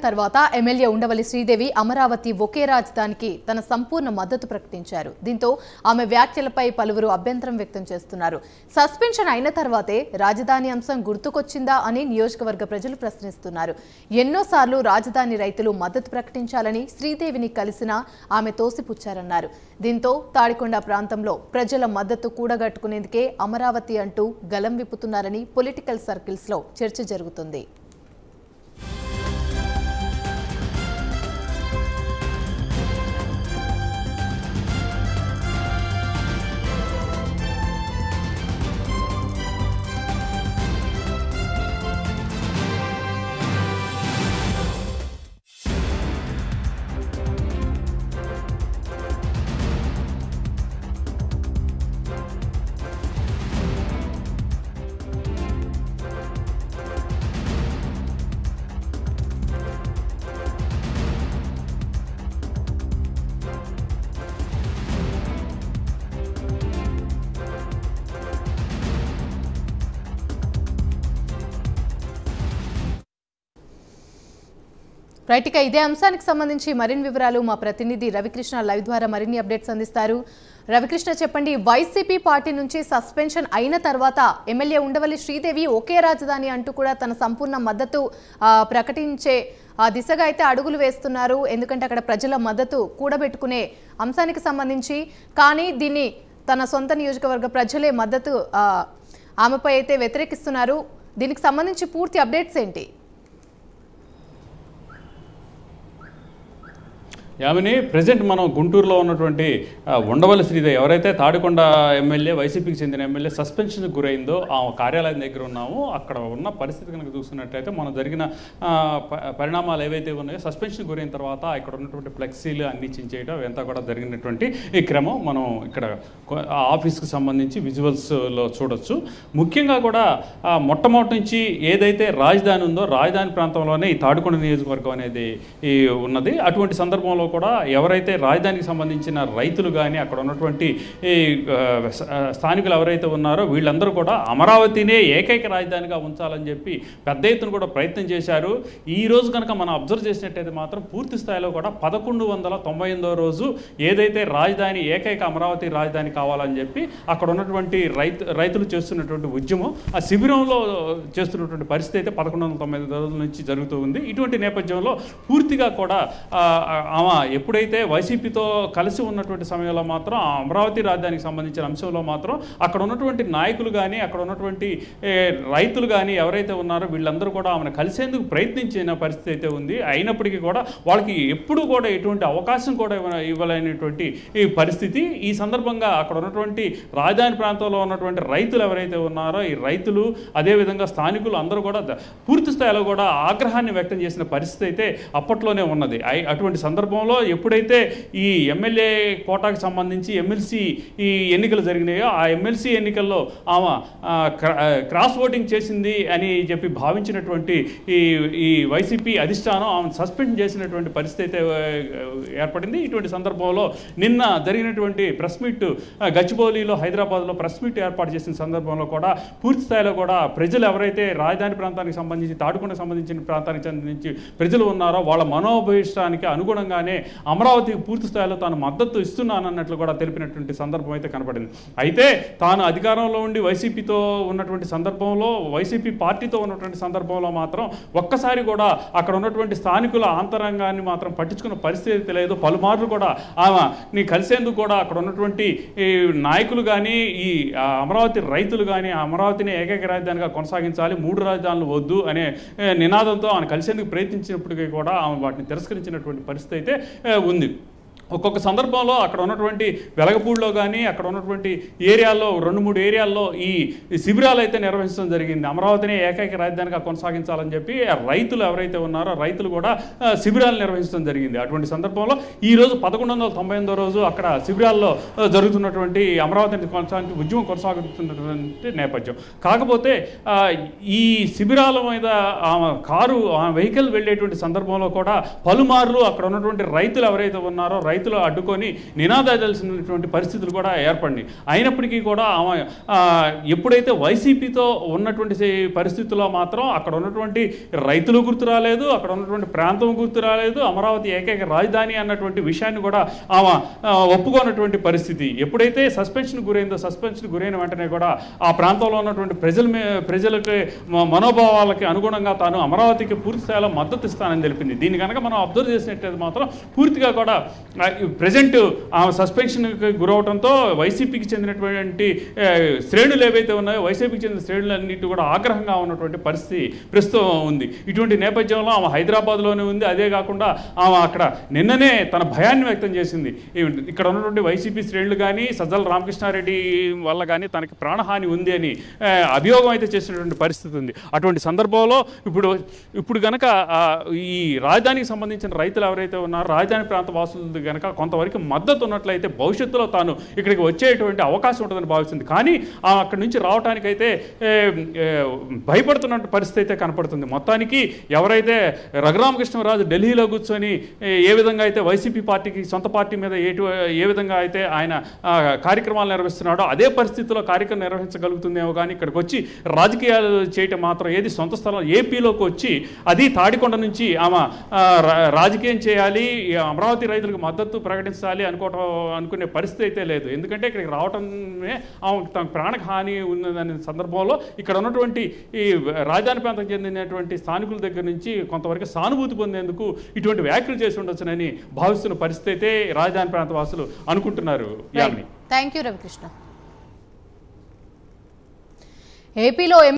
తర్వాత ఎమ్మెల్యే ఉండవల్లి శ్రీదేవి అమరావతి ఒకే రాజధానికి తన సంపూర్ణ మద్దతు ప్రకటించారు దీంతో ఆమె వ్యాఖ్యలపై పలువురు అభ్యంతరం వ్యక్తం చేస్తున్నారు సస్పెన్షన్ అయిన తర్వాతే రాజధాని అంశం గుర్తుకొచ్చిందా అని నియోజకవర్గ ప్రజలు ప్రశ్నిస్తున్నారు ఎన్నోసార్లు రాజధాని రైతులు మద్దతు ప్రకటించాలని శ్రీదేవిని కలిసినా ఆమె తోసిపుచ్చారన్నారు దీంతో తాడికొండ ప్రాంతంలో ప్రజల మద్దతు కూడగట్టుకునేందుకే అమరావతి అంటూ గలం విప్పుతున్నారని పొలిటికల్ సర్కిల్స్ లో చర్చ జరుగుతుంది రైట్ ఇక ఇదే అంశానికి సంబంధించి మరిన్ని వివరాలు మా ప్రతినిధి రవికృష్ణ లైవ్ ద్వారా మరిన్ని అప్డేట్స్ అందిస్తారు రవికృష్ణ చెప్పండి వైసీపీ పార్టీ నుంచి సస్పెన్షన్ అయిన తర్వాత ఎమ్మెల్యే ఉండవల్లి శ్రీదేవి ఒకే రాజధాని అంటూ కూడా తన సంపూర్ణ మద్దతు ఆ, ప్రకటించే ఆ దిశగా అయితే అడుగులు వేస్తున్నారు ఎందుకంటే అక్కడ ప్రజల మద్దతు కూడబెట్టుకునే అంశానికి సంబంధించి కానీ దీన్ని తన సొంత నియోజకవర్గ ప్రజలే మద్దతు ఆ, ఆమెపై అయితే వ్యతిరేకిస్తున్నారు దీనికి సంబంధించి పూర్తి అప్డేట్స్ ఏంటి యామిని ప్రజెంట్ మనం గుంటూరులో ఉన్నటువంటి ఆ, ఉండవల్లి శ్రీదేవి ఎవరైతే తాడికొండ ఎమ్మెల్యే వైసీపీకి చెందిన ఎమ్మెల్యే సస్పెన్షన్కి గురైందో ఆ కార్యాలయం దగ్గర ఉన్నాము అక్కడ ఉన్న పరిస్థితి కనుక చూసుకున్నట్టయితే మనం జరిగిన ఆ, ప- పరిణామాలు ఏవైతే ఉన్నాయో సస్పెన్షన్ గురైన తర్వాత ఇక్కడ ఉన్నటువంటి ఫ్లెక్సీలు అన్ని చించేయడం ఇదంతా కూడా జరిగినటువంటి ఈ క్రమం మనం ఇక్కడ కొ- ఆ ఆఫీస్కి సంబంధించి విజువల్స్లో చూడొచ్చు ముఖ్యంగా కూడా ఆ, మొట్టమొదటి నుంచి ఏదైతే రాజధాని ఉందో రాజధాని ప్రాంతంలోనే ఈ తాడికొండ నియోజకవర్గం అనేది ఈ ఉన్నది అటువంటి సందర్భంలో కూడా ఎవరైతే రాజధానికి సంబంధించిన రైతులు కానీ అక్కడ ఉన్నటువంటి ఈ ఆ, స- ఆ, స్థానికులు ఎవరైతే ఉన్నారో వీళ్ళందరూ కూడా అమరావతినే ఏకైక రాజధానిగా ఉంచాలని చెప్పి పెద్ద ఎత్తున కూడా ప్రయత్నం చేశారు ఈ రోజు కనుక మనం అబ్జర్వ్ చేసినట్టయితే మాత్రం పూర్తి స్థాయిలో కూడా పదకొండు వందల తొంభై ఎనిమిదో రోజు ఏదైతే రాజధాని ఏకైక అమరావతి రాజధాని కావాలని చెప్పి అక్కడ ఉన్నటువంటి రైతు రైతులు చేస్తున్నటువంటి ఉద్యమం ఆ శిబిరంలో చేస్తున్నటువంటి పరిస్థితి అయితే పదకొండు వందల తొంభై ఎనిమిది రోజుల నుంచి జరుగుతూ ఉంది ఇటువంటి నేపథ్యంలో పూర్తిగా కూడా ఆ, ఆమె ఎప్పుడైతే వైసీపీతో కలిసి ఉన్నటువంటి సమయంలో మాత్రం ఆ అమరావతి రాజధానికి సంబంధించిన అంశంలో మాత్రం అక్కడ ఉన్నటువంటి నాయకులు కానీ అక్కడ ఉన్నటువంటి ఏ, రైతులు కానీ ఎవరైతే ఉన్నారో వీళ్ళందరూ కూడా ఆమెను కలిసేందుకు ప్రయత్నించిన పరిస్థితి అయితే ఉంది అయినప్పటికీ కూడా వాళ్ళకి ఎప్పుడూ కూడా ఎటువంటి అవకాశం కూడా ఇవ్వ ఇవ్వలేనటువంటి ఈ పరిస్థితి ఈ సందర్భంగా అక్కడ ఉన్నటువంటి రాజధాని ప్రాంతంలో ఉన్నటువంటి రైతులు ఎవరైతే ఉన్నారో ఈ రైతులు అదేవిధంగా స్థానికులు అందరూ కూడా ద- పూర్తి స్థాయిలో కూడా ఆగ్రహాన్ని వ్యక్తం చేసిన పరిస్థితి అయితే అప్పట్లోనే ఉన్నది అయి- అటువంటి సందర్భంలో ఎప్పుడైతే ఈ ఎమ్మెల్యే కోటాకి సంబంధించి ఎమ్మెల్సీ ఈ ఎన్నికలు జరిగినాయో ఆ ఎమ్మెల్సీ ఎన్నికల్లో ఆమె ఆ, క్రా- ఆ, క్రాస్ ఓటింగ్ చేసింది అని చెప్పి భావించినటువంటి ఈ ఈ వైసీపీ అధిష్టానం ఆమె సస్పెండ్ చేసినటువంటి పరిస్థితి అయితే ఆ, ఏర్పడింది ఇటువంటి సందర్భంలో నిన్న జరిగినటువంటి ప్రెస్ మీట్ ఆ, గచ్చిబౌలిలో హైదరాబాద్లో ప్రెస్ మీట్ ఏర్పాటు చేసిన సందర్భంలో కూడా పూర్తి స్థాయిలో కూడా ప్రజలు ఎవరైతే రాజధాని ప్రాంతానికి సంబంధించి తాడుకొండ సంబంధించిన ప్రాంతానికి సంబంధించి ప్రజలు ఉన్నారో వాళ్ళ మనోభీష్టానికి అనుగుణంగానే అమరావతికి పూర్తి స్థాయిలో తాను మద్దతు ఇస్తున్నానన్నట్లు కూడా తెలిపినటువంటి సందర్భం అయితే కనపడింది అయితే తాను అధికారంలో ఉండి వైసీపీతో ఉన్నటువంటి సందర్భంలో వైసీపీ పార్టీతో ఉన్నటువంటి సందర్భంలో మాత్రం ఒక్కసారి కూడా అక్కడ ఉన్నటువంటి స్థానికుల ఆంతరంగాన్ని మాత్రం పట్టించుకున్న పరిస్థితి అయితే లేదు పలుమార్లు కూడా ఆమె నీ కలిసేందుకు కూడా అక్కడ ఉన్నటువంటి ఈ నాయకులు కానీ ఈ ఆ, అమరావతి రైతులు కానీ ఆ అమరావతిని ఏకైక రాజధానిగా కొనసాగించాలి మూడు రాజధానులు వద్దు అనే ఏ, నినాదంతో ఆమె కలిసేందుకు ప్రయత్నించినప్పటికీ కూడా ఆమె వాటిని తిరస్కరించినటువంటి పరిస్థితి అయితే ఏ, ఉంది ఒక్కొక్క సందర్భంలో అక్కడ ఉన్నటువంటి వెలగపూడిలో కానీ అక్కడ ఉన్నటువంటి ఏరియాల్లో రెండు మూడు ఏరియాల్లో ఈ ఈ శిబిరాలు అయితే నిర్వహించడం జరిగింది అమరావతిని ఏకైక రాజధానిగా కొనసాగించాలని చెప్పి ఆ రైతులు ఎవరైతే ఉన్నారో రైతులు కూడా ఆ, శిబిరాలు నిర్వహించడం జరిగింది అటువంటి సందర్భంలో ఈ రోజు పదకొండు వందల తొంభై ఎనిమిదో రోజు అక్కడ శిబిరాల్లో ఆ, జరుగుతున్నటువంటి అమరావతిని కొనసాగి ఉద్యమం కొనసాగుతున్నటువంటి నేపథ్యం కాకపోతే ఆ, ఈ శిబిరాల మీద ఆమె కారు ఆ వెహికల్ వెళ్ళేటువంటి సందర్భంలో కూడా పలుమార్లు అక్కడ ఉన్నటువంటి రైతులు ఎవరైతే ఉన్నారో రైతులు అడ్డుకొని నినాదాల్సినటువంటి పరిస్థితులు కూడా ఏర్పడినాయి అయినప్పటికీ కూడా ఆమె ఆ, ఎప్పుడైతే వైసీపీతో ఉన్నటువంటి సే- పరిస్థితుల్లో మాత్రం అక్కడ ఉన్నటువంటి రైతులు గుర్తు రాలేదు అక్కడ ఉన్నటువంటి ప్రాంతం గుర్తు రాలేదు అమరావతి ఏకైక రాజధాని అన్నటువంటి విషయాన్ని కూడా ఆమె ఆ, ఒప్పుకోనటువంటి పరిస్థితి ఎప్పుడైతే సస్పెన్షన్ గురైందో సస్పెన్షన్ గురైన వెంటనే కూడా ఆ ప్రాంతంలో ఉన్నటువంటి ప్రజల మే ప్రజలకి మ- మనోభావాలకి అనుగుణంగా తాను అమరావతికి పూర్తి స్థాయిలో మద్దతు ఇస్తానని తెలిపింది దీన్ని కనుక మనం అబ్జర్వ్ చేసినట్టయితే మాత్రం పూర్తిగా కూడా ప్రజెంట్ ఆమె సస్పెన్షన్కి గురవడంతో వైసీపీకి చెందినటువంటి ఆ, శ్రేణులు ఏవైతే ఉన్నాయో వైసీపీకి చెందిన శ్రేణులన్నిటి కూడా ఆగ్రహంగా ఉన్నటువంటి పరిస్థితి ప్రస్తుతం ఉంది ఇటువంటి నేపథ్యంలో ఆమె హైదరాబాద్లోనే ఉంది అదే కాకుండా ఆమె అక్కడ నిన్ననే తన భయాన్ని వ్యక్తం చేసింది ఈ- ఇక్కడ ఉన్నటువంటి వైసీపీ శ్రేణులు కానీ సజ్జల రామకృష్ణారెడ్డి వల్ల కానీ తనకి ప్రాణహాని ఉంది అని ఆ, అభియోగం అయితే చేసినటువంటి పరిస్థితి ఉంది అటువంటి సందర్భంలో ఇప్పుడు ఇప్పుడు గనక ఆ, ఈ రాజధానికి సంబంధించిన రైతులు ఎవరైతే ఉన్నారో రాజధాని ప్రాంత వాసులు గనక కొంతవరకు మద్దతు ఉన్నట్లయితే భవిష్యత్తులో తాను ఇక్కడికి వచ్చేటువంటి అవకాశం ఉంటుందని భావిస్తుంది కానీ ఆ అక్కడి నుంచి రావడానికైతే ఏ, ఏ, భయపడుతున్న పరిస్థితి అయితే కనపడుతుంది మొత్తానికి ఎవరైతే రఘురామకృష్ణరాజు ఢిల్లీలో కూర్చొని ఏ, ఏ విధంగా అయితే వైసీపీ పార్టీకి సొంత పార్టీ మీద ఏటు ఏ విధంగా అయితే ఆయన ఆ, కార్యక్రమాలు నిర్వహిస్తున్నాడో అదే పరిస్థితిలో కార్యక్రమం నిర్వహించగలుగుతుందేమో కానీ ఇక్కడికి వచ్చి రాజకీయాలు చేయటం మాత్రం ఏది సొంత స్థలం ఏపీలోకి వచ్చి అది తాడికొండ నుంచి ఆమె ఆ, రా- రాజకీయం చేయాలి ఈ అమరావతి రైతులకు మద్దతు ప్రకటించాలి అనుకోవటం అనుకునే పరిస్థితి అయితే లేదు ఎందుకంటే ఇక్కడికి రావటమే ఆమె తన ప్రాణకు హాని ఉన్నదనే సందర్భంలో ఇక్కడ ఉన్నటువంటి ఈ రాజధాని ప్రాంతం చెందినటువంటి స్థానికుల దగ్గర నుంచి కొంతవరకు సానుభూతి పొందేందుకు ఇటువంటి వ్యాఖ్యలు చేసి ఉండొచ్చునని భావిస్తున్న పరిస్థితి అయితే రాజధాని ప్రాంత వాసులు అనుకుంటున్నారు యామిని థ్యాంక్ యూ రవికృష్ణ ఏపీలో